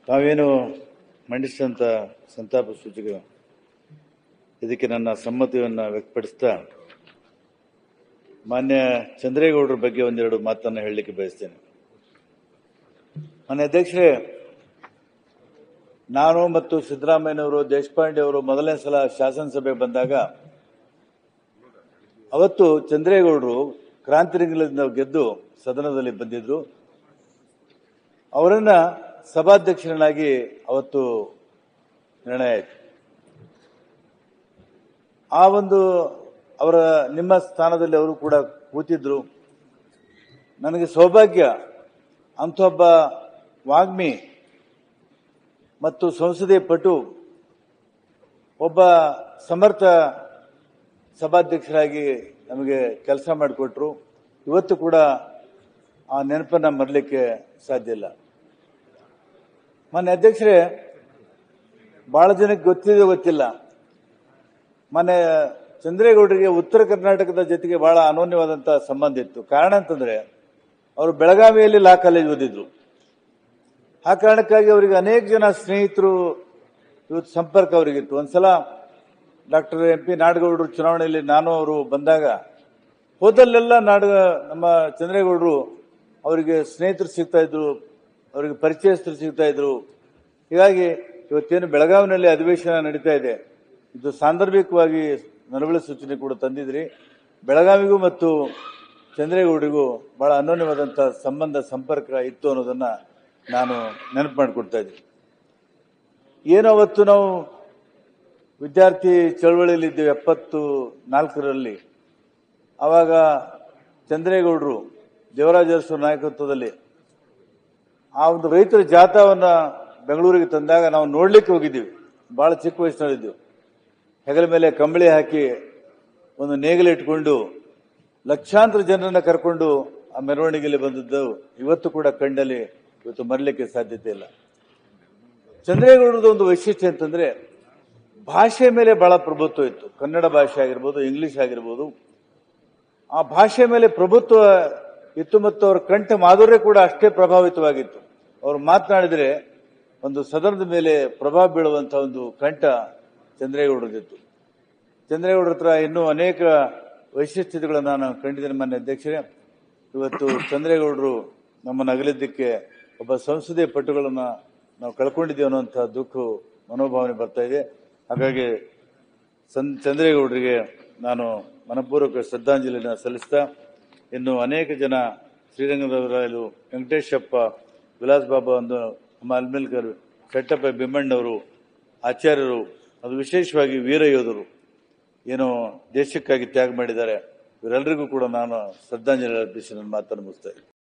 ತಾವೇನು ಮಂಡಿಸಿದಂಥ ಸಂತಾಪ ಸೂಚಕ ಇದಕ್ಕೆ ನನ್ನ ಸಮ್ಮತಿಯನ್ನು ವ್ಯಕ್ತಪಡಿಸ್ತಾ ಮಾನ್ಯ ಚಂದ್ರೇಗೌಡರ ಬಗ್ಗೆ ಒಂದೆರಡು ಮಾತನ್ನು ಹೇಳಲಿಕ್ಕೆ ಬಯಸ್ತೇನೆ ಮಾನ್ಯ ಅಧ್ಯಕ್ಷರೇ ನಾನು ಮತ್ತು ಸಿದ್ದರಾಮಯ್ಯನವರು ದೇಶಪಾಂಡೆ ಅವರು ಮೊದಲನೇ ಸಲ ಶಾಸನಸಭೆ ಬಂದಾಗ ಅವತ್ತು ಚಂದ್ರೇಗೌಡರು ಕ್ರಾಂತಿರಿಂಗಲಿಂದ ಗೆದ್ದು ಸದನದಲ್ಲಿ ಬಂದಿದ್ರು ಅವರನ್ನ ಸಭಾಧ್ಯಕ್ಷರನ್ನಾಗಿ ಅವತ್ತು ನಿರ್ಣಯ ಆಯಿತು ಆ ಒಂದು ಅವರ ನಿಮ್ಮ ಸ್ಥಾನದಲ್ಲಿ ಅವರು ಕೂಡ ಕೂತಿದ್ರು ನನಗೆ ಸೌಭಾಗ್ಯ ಅಂಥ ಒಬ್ಬ ವಾಗ್ಮಿ ಮತ್ತು ಸಂಸದೀಯ ಪಟು ಒಬ್ಬ ಸಮರ್ಥ ಸಭಾಧ್ಯಕ್ಷರಾಗಿ ನಮಗೆ ಕೆಲಸ ಮಾಡಿಕೊಟ್ರು ಇವತ್ತು ಕೂಡ ಆ ನೆನಪನ್ನ ಮರಲಿಕ್ಕೆ ಸಾಧ್ಯ ಇಲ್ಲ ಮೊನ್ನೆ ಅಧ್ಯಕ್ಷರೇ ಬಹಳ ಜನಕ್ಕೆ ಗೊತ್ತಿದೆ ಗೊತ್ತಿಲ್ಲ ಮೊನ್ನೆ ಚಂದ್ರೇಗೌಡರಿಗೆ ಉತ್ತರ ಕರ್ನಾಟಕದ ಜೊತೆಗೆ ಬಹಳ ಅನೋನ್ಯವಾದಂತಹ ಸಂಬಂಧ ಇತ್ತು ಕಾರಣ ಅಂತಂದ್ರೆ ಅವರು ಬೆಳಗಾವಿಯಲ್ಲಿ ಲಾ ಕಾಲೇಜ್ ಓದಿದ್ರು ಆ ಕಾರಣಕ್ಕಾಗಿ ಅವರಿಗೆ ಅನೇಕ ಜನ ಸ್ನೇಹಿತರು ಇವತ್ತು ಸಂಪರ್ಕ ಅವರಿಗಿತ್ತು ಒಂದ್ಸಲ ಡಾಕ್ಟರ್ ಎಂ ಪಿ ನಾಡಗೌಡರು ಚುನಾವಣೆಯಲ್ಲಿ ನಾನು ಅವರು ಬಂದಾಗ ಹೋದಲ್ಲೆಲ್ಲ ನಾಡ ನಮ್ಮ ಚಂದ್ರೇಗೌಡರು ಅವರಿಗೆ ಸ್ನೇಹಿತರು ಸಿಗ್ತಾ ಇದ್ರು ಅವರಿಗೆ ಪರಿಚಯಸ್ಥರು ಸಿಗ್ತಾ ಇದ್ರು ಹೀಗಾಗಿ ಇವತ್ತೇನು ಬೆಳಗಾವಿನಲ್ಲಿ ಅಧಿವೇಶನ ನಡೀತಾ ಇದೆ ಇದು ಸಾಂದರ್ಭಿಕವಾಗಿ ನಡವಳಿ ಸೂಚನೆ ಕೂಡ ತಂದಿದ್ರಿ ಬೆಳಗಾವಿಗೂ ಮತ್ತು ಚಂದ್ರೇಗೌಡರಿಗೂ ಬಹಳ ಅನನ್ಯವಾದಂಥ ಸಂಬಂಧ ಸಂಪರ್ಕ ಇತ್ತು ಅನ್ನೋದನ್ನ ನಾನು ನೆನಪು ಮಾಡಿಕೊಡ್ತಾ ಇದ್ದೀನಿ ಏನು ಅವತ್ತು ನಾವು ವಿದ್ಯಾರ್ಥಿ ಚಳವಳಿಯಲ್ಲಿ ಇದ್ದೇವೆ ಎಪ್ಪತ್ತು ನಾಲ್ಕರಲ್ಲಿ ಆವಾಗ ಚಂದ್ರೇಗೌಡರು ದೇವರಾಜ ಅರಸು ನಾಯಕತ್ವದಲ್ಲಿ ಆ ಒಂದು ರೈತರ ಜಾಥಾವನ್ನ ಬೆಂಗಳೂರಿಗೆ ತಂದಾಗ ನಾವು ನೋಡ್ಲಿಕ್ಕೆ ಹೋಗಿದ್ದೀವಿ ಬಹಳ ಚಿಕ್ಕ ವಯಸ್ಸಿನಲ್ಲಿದ್ದೆವು ಹೆಗಲ ಮೇಲೆ ಕಂಬಳಿ ಹಾಕಿ ಒಂದು ನೇಗಿಲು ಇಟ್ಕೊಂಡು ಲಕ್ಷಾಂತರ ಜನರನ್ನ ಕರ್ಕೊಂಡು ಆ ಮೆರವಣಿಗೆಯಲ್ಲಿ ಬಂದದ್ದು ಇವತ್ತು ಕೂಡ ಕಂಡಲ್ಲಿ ಇವತ್ತು ಮರಲಿಕ್ಕೆ ಸಾಧ್ಯತೆ ಇಲ್ಲ ಚಂದ್ರೇಗೌಡರದ ಒಂದು ವೈಶಿಷ್ಟ್ಯ ಅಂತಂದ್ರೆ ಭಾಷೆ ಮೇಲೆ ಬಹಳ ಪ್ರಭುತ್ವ ಇತ್ತು ಕನ್ನಡ ಭಾಷೆ ಆಗಿರ್ಬೋದು ಇಂಗ್ಲಿಷ್ ಆಗಿರ್ಬೋದು ಆ ಭಾಷೆ ಮೇಲೆ ಪ್ರಭುತ್ವ ಇತ್ತು ಮತ್ತು ಅವರ ಕಂಠ ಮಾಧುರ್ಯ ಕೂಡ ಅಷ್ಟೇ ಪ್ರಭಾವಿತವಾಗಿತ್ತು ಅವರು ಮಾತನಾಡಿದರೆ ಒಂದು ಸದನದ ಮೇಲೆ ಪ್ರಭಾವ ಬೀಳುವಂತ ಒಂದು ಕಂಠ ಚಂದ್ರೇಗೌಡರದಿತ್ತು ಚಂದ್ರೇಗೌಡರ ಹತ್ರ ಇನ್ನೂ ಅನೇಕ ವೈಶಿಷ್ಟ್ಯತೆಗಳನ್ನು ನಾನು ಕಂಡಿದ್ದೇನೆ ಮಾನ್ಯ ಅಧ್ಯಕ್ಷರೇ ಇವತ್ತು ಚಂದ್ರೇಗೌಡರು ನಮ್ಮನ್ನು ಅಗಲಿದ್ದಕ್ಕೆ ಒಬ್ಬ ಸಂಸದೀಯ ಪಟುಗಳನ್ನ ನಾವು ಕಳ್ಕೊಂಡಿದ್ದೇವೆ ಅನ್ನುವಂಥ ದುಃಖ ಮನೋಭಾವನೆ ಬರ್ತಾ ಇದೆ ಹಾಗಾಗಿ ಸಂ ಚಂದ್ರೇಗೌಡರಿಗೆ ನಾನು ಮನಪೂರ್ವಕ ಶ್ರದ್ಧಾಂಜಲಿನ ಸಲ್ಲಿಸ್ತಾ ಇನ್ನು ಅನೇಕ ಜನ ಶ್ರೀರಂಗದವರಾಯಲು ವೆಂಕಟೇಶಪ್ಪ ವಿಲಾಸ್ ಬಾಬಾ ಒಂದು ನಮ್ಮ ಅಲ್ಮೇಲ್ಕರ್ ಚಟ್ಟಪ್ಪ ಬಿಮ್ಮಣ್ಣವರು ಆಚಾರ್ಯರು ಅದು ವಿಶೇಷವಾಗಿ ವೀರ ಯೋಧರು ಏನು ದೇಶಕ್ಕಾಗಿ ತ್ಯಾಗ ಮಾಡಿದ್ದಾರೆ ಇವರೆಲ್ಲರಿಗೂ ಕೂಡ ನಾನು ಶ್ರದ್ಧಾಂಜಲಿ ಅರ್ಪಿಸಿ ನನ್ನ ಮಾತನ್ನು ಮುಗಿಸ್ತಾ ಇದ್ದೀನಿ